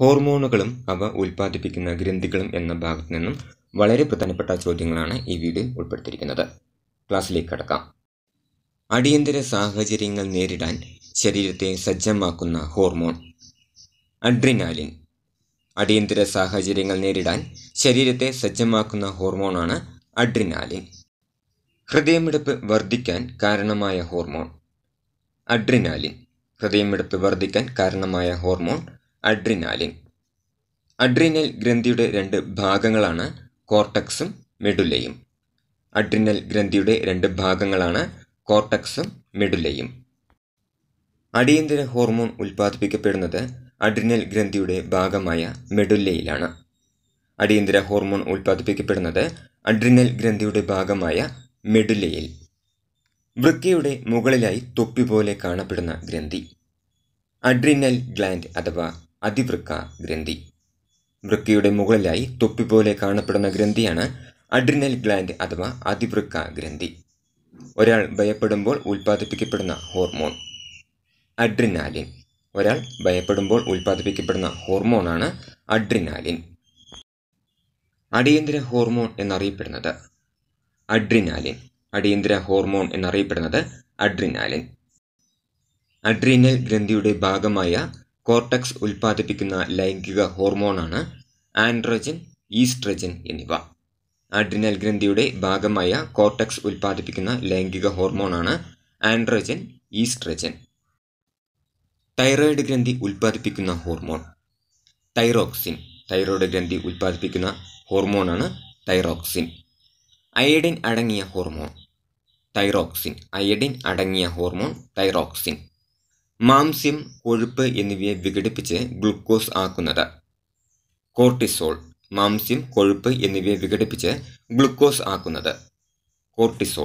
ഹോർമോണുകളും അവ ഉൽപ്പാദിപ്പിക്കുന്ന ഗ്രന്ഥികളും എന്ന ഭാഗത്തു നിന്നും വളരെ പ്രധാനപ്പെട്ട ചോദ്യങ്ങളാണ് ഈ വീഡിയോയിൽ ഉൾപ്പെടുത്തിയിരിക്കുന്നത് ക്ലാസ്സിലേക്ക് കടക്കാം അടിയന്തര സാഹചര്യങ്ങൾ നേരിടാൻ ശരീരത്തെ സജ്ജമാക്കുന്ന ഹോർമോൺ അഡ്രിനാലിൻ അടിയന്തര സാഹചര്യങ്ങൾ നേരിടാൻ ശരീരത്തെ സജ്ജമാക്കുന്ന ഹോർമോണാണ് അഡ്രിനാലിൻ ഹൃദയമിടിപ്പ് വർദ്ധിക്കാൻ കാരണമായ ഹോർമോൺ അഡ്രിനാലിൻ ഹൃദയമിടിപ്പ് വർദ്ധിക്കാൻ കാരണമായ ഹോർമോൺ അഡ്രിനാലിൻ അഡ്രിനൽ ഗ്രന്ഥിയുടെ രണ്ട് ഭാഗങ്ങളാണ് കോർട്ടക്സും മെഡുലയും അഡ്രിനൽ ഗ്രന്ഥിയുടെ രണ്ട് ഭാഗങ്ങളാണ് കോർട്ടക്സും മെഡുലയും അടിയന്തര ഹോർമോൺ ഉൽപ്പാദിപ്പിക്കപ്പെടുന്നത് അഡ്രിനൽ ഗ്രന്ഥിയുടെ ഭാഗമായ മെഡുല്ലയിലാണ് അടിയന്തര ഹോർമോൺ ഉൽപ്പാദിപ്പിക്കപ്പെടുന്നത് അഡ്രിനൽ ഗ്രന്ഥിയുടെ ഭാഗമായ മെഡുല്ലയിൽ വൃക്കയുടെ മുകളിലായി തൊപ്പി പോലെ കാണപ്പെടുന്ന ഗ്രന്ഥി അഡ്രിനൽ ഗ്ലാൻഡ് അഥവാ അതിവൃക്ക ഗ്രന്ഥി വൃക്കയുടെ മുകളിലായി തൊപ്പി പോലെ കാണപ്പെടുന്ന ഗ്രന്ഥിയാണ് അഡ്രിനൽ ഗ്ലാൻഡ് അഥവാ അതിവൃക്ക ഗ്രന്ഥി ഒരാൾ ഭയപ്പെടുമ്പോൾ ഉൽപ്പാദിപ്പിക്കപ്പെടുന്ന ഹോർമോൺ അഡ്രിനാലിൻ ഒരാൾ ഭയപ്പെടുമ്പോൾ ഉൽപ്പാദിപ്പിക്കപ്പെടുന്ന ഹോർമോണാണ് അഡ്രിനാലിൻ അടിയന്തര ഹോർമോൺ എന്നറിയപ്പെടുന്നത് അഡ്രിനാലിൻ അടിയന്തര ഹോർമോൺ എന്നറിയപ്പെടുന്നത് അഡ്രിനാലിൻ അഡ്രീനൽ ഗ്രന്ഥിയുടെ ഭാഗമായ കോർട്ടക്സ് ഉൽപ്പാദിപ്പിക്കുന്ന ലൈംഗിക ഹോർമോണാണ് ആൻഡ്രോജൻ ഈസ്ട്രജൻ എന്നിവ അഡ്രിനൽ ഗ്രന്ഥിയുടെ ഭാഗമായ കോർട്ടക്സ് ഉൽപ്പാദിപ്പിക്കുന്ന ലൈംഗിക ഹോർമോണാണ് ആൻഡ്രോജൻ ഈസ്ട്രജൻ തൈറോയിഡ് ഗ്രന്ഥി ഉൽപ്പാദിപ്പിക്കുന്ന ഹോർമോൺ തൈറോക്സിൻ തൈറോയിഡ് ഗ്രന്ഥി ഉൽപ്പാദിപ്പിക്കുന്ന ഹോർമോണാണ് തൈറോക്സിൻ അയഡിൻ അടങ്ങിയ ഹോർമോൺ തൈറോക്സിൻ അയഡിൻ അടങ്ങിയ ഹോർമോൺ തൈറോക്സിൻ മാംസ്യം കൊഴുപ്പ് എന്നിവയെ വിഘടിപ്പിച്ച് ഗ്ലൂക്കോസ് ആക്കുന്നത് കോർട്ടിസോൾ മാംസ്യം കൊഴുപ്പ് എന്നിവയെ വിഘടിപ്പിച്ച് ഗ്ലൂക്കോസ് ആക്കുന്നത് കോർട്ടിസോൾ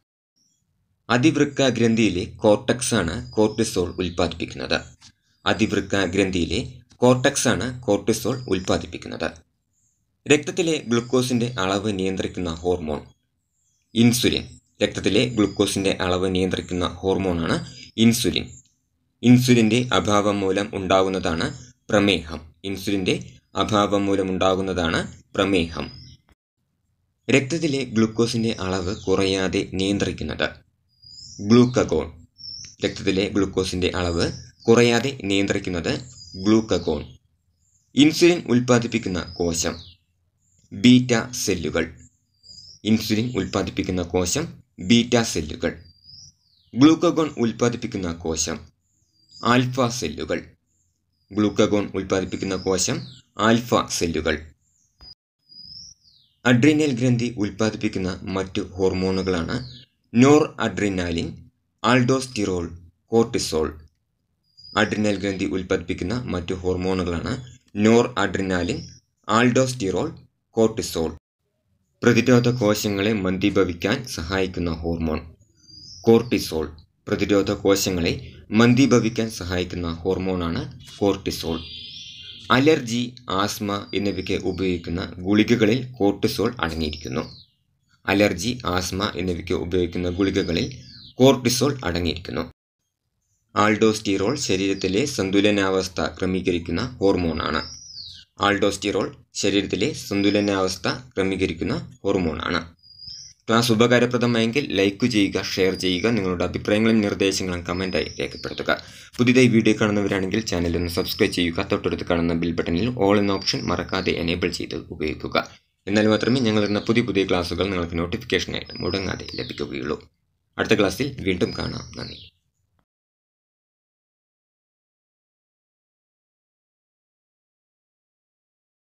അതിവൃക്ക ഗ്രന്ഥിയിലെ കോർട്ടക്സ് ആണ് കോർട്ടിസോൾ ഉൽപ്പാദിപ്പിക്കുന്നത് അതിവൃക്ക ഗ്രന്ഥിയിലെ കോർട്ടക്സ് ആണ് കോർട്ടിസോൾ ഉൽപ്പാദിപ്പിക്കുന്നത് രക്തത്തിലെ ഗ്ലൂക്കോസിന്റെ അളവ് നിയന്ത്രിക്കുന്ന ഹോർമോൺ ഇൻസുലിൻ രക്തത്തിലെ ഗ്ലൂക്കോസിന്റെ അളവ് നിയന്ത്രിക്കുന്ന ഹോർമോണാണ് ഇൻസുലിൻ ഇൻസുലിന്റെ അഭാവം മൂലം ഉണ്ടാകുന്നതാണ് പ്രമേഹം ഇൻസുലിന്റെ അഭാവം മൂലം ഉണ്ടാകുന്നതാണ് പ്രമേഹം രക്തത്തിലെ ഗ്ലൂക്കോസിന്റെ അളവ് കുറയാതെ നിയന്ത്രിക്കുന്നത് ഗ്ലൂക്കഗോൺ രക്തത്തിലെ ഗ്ലൂക്കോസിന്റെ അളവ് കുറയാതെ നിയന്ത്രിക്കുന്നത് ഗ്ലൂക്കഗോൺ ഇൻസുലിൻ ഉൽപ്പാദിപ്പിക്കുന്ന കോശം ബീറ്റ സെല്ലുകൾ ഇൻസുലിൻ ഉൽപ്പാദിപ്പിക്കുന്ന കോശം ബീറ്റ സെല്ലുകൾ ഗ്ലൂക്കഗോൺ ഉൽപ്പാദിപ്പിക്കുന്ന കോശം ആൽഫ സെല്ലുകൾ ഗ്ലൂക്കഗോൺ ഉൽപ്പാദിപ്പിക്കുന്ന കോശം ആൽഫ സെല്ലുകൾ അഡ്രീനൽ ഗ്രന്ഥി ഉൽപ്പാദിപ്പിക്കുന്ന മറ്റു ഹോർമോണുകളാണ് noradrenaline aldosterone cortisol adrenal ഗ്രന്ഥി ഉൽപ്പാദിപ്പിക്കുന്ന മറ്റു ഹോർമോണുകളാണ് നോർ അഡ്രിനാലിൻ ആൾഡോസ്റ്റിറോൾ കോർട്ടിസോൾ പ്രതിരോധ കോശങ്ങളെ മന്ദീഭവിക്കാൻ സഹായിക്കുന്ന ഹോർമോൺ കോർട്ടിസോൾ പ്രതിരോധ കോശങ്ങളെ മന്ദീഭവിക്കാൻ സഹായിക്കുന്ന ഹോർമോണാണ് കോർട്ടിസോൾ അലർജി ആസ്മ എന്നിവയ്ക്ക് ഉപയോഗിക്കുന്ന ഗുളികകളിൽ കോർട്ടിസോൾ അടങ്ങിയിരിക്കുന്നു അലർജി ആസ്മ എന്നിവയ്ക്ക് ഉപയോഗിക്കുന്ന ഗുളികകളിൽ കോർട്ടിസോൾ അടങ്ങിയിരിക്കുന്നു ആൾഡോസ്റ്റീറോൾ ശരീരത്തിലെ സന്തുലനാവസ്ഥ ക്രമീകരിക്കുന്ന ഹോർമോണാണ് ആൾഡോസ്റ്റിറോൾ ശരീരത്തിലെ സന്തുലനാവസ്ഥ ക്രമീകരിക്കുന്ന ഹോർമോണാണ് ക്ലാസ് ഉപകാരപ്രദമായെങ്കിൽ ലൈക്ക് ചെയ്യുക ഷെയർ ചെയ്യുക നിങ്ങളുടെ അഭിപ്രായങ്ങളും നിർദ്ദേശങ്ങളും കമൻറ്റായി രേഖപ്പെടുത്തുക പുതിയതായി വീഡിയോ കാണുന്നവരാണെങ്കിൽ ചാനൽ ഒന്ന് സബ്സ്ക്രൈബ് ചെയ്യുക തൊട്ടടുത്ത് കാണുന്ന ബിൽ ബട്ടണിൽ ഓൾ എന്ന ഓപ്ഷൻ മറക്കാതെ എനേബിൾ ചെയ്ത് ഉപയോഗിക്കുക എന്നാൽ മാത്രമേ ഞങ്ങളിടുന്ന പുതിയ പുതിയ ക്ലാസ്സുകൾ നിങ്ങൾക്ക് നോട്ടിഫിക്കേഷനായിട്ട് മുടങ്ങാതെ ലഭിക്കുകയുള്ളൂ അടുത്ത ക്ലാസ്സിൽ വീണ്ടും കാണാം നന്ദി